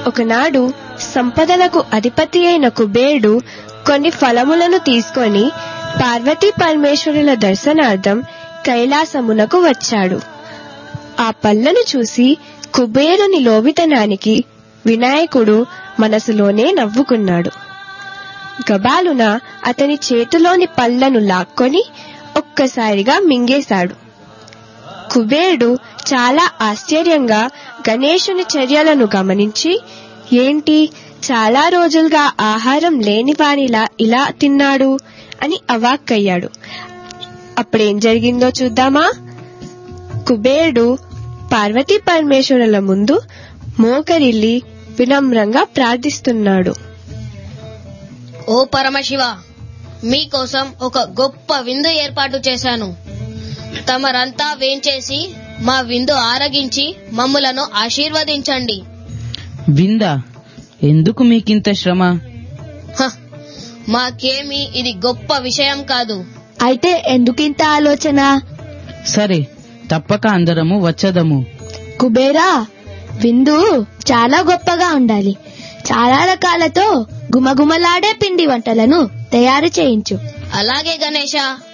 ఒకనాడు సంపదలకు అధిపతి అయిన కుబేరుడు కొన్ని ఫలములను తీసుకొని పార్వతీ పరమేశ్వరుల దర్శనార్థం కైలాసమునకు వచ్చాడు ఆ పళ్ళను చూసి కుబేరుని లోబితనానికి వినాయకుడు మనసులోనే నవ్వుకున్నాడు గబాలున అతని చేతిలోని పళ్ళను లాక్కొని ఒక్కసారిగా మింగేశాడు కుబేరుడు చాలా ఆశ్చర్యంగా గణేశుని చర్యలను గమనించి ఏంటి చాలా రోజులుగా ఆహారం లేని వానిలా ఇలా తిన్నాడు అని అవాక్కయ్యాడు అప్పుడేం జరిగిందో చూద్దామా కుబేరుడు పార్వతీ పరమేశ్వరుల ముందు మోకరిల్లి వినమ్రంగా ప్రార్థిస్తున్నాడు ఓ పరమశివ మీకోసం ఒక గొప్ప విందు ఏర్పాటు చేశాను తమరంతా వేంచేసి మా విందు ఆరగించి మమ్ములను ఆశీర్వదించండి విందా ఎందుకు మీకింత శ్రమ హ, మాకేమీ ఇది గొప్ప విషయం కాదు అయితే ఎందుకింత ఆలోచన సరే తప్పక అందరము వచ్చదము కుబేరా విందు చాలా గొప్పగా ఉండాలి చాలా రకాలతో గుమగుమలాడే పిండి వంటలను తయారు చేయించు అలాగే గణేష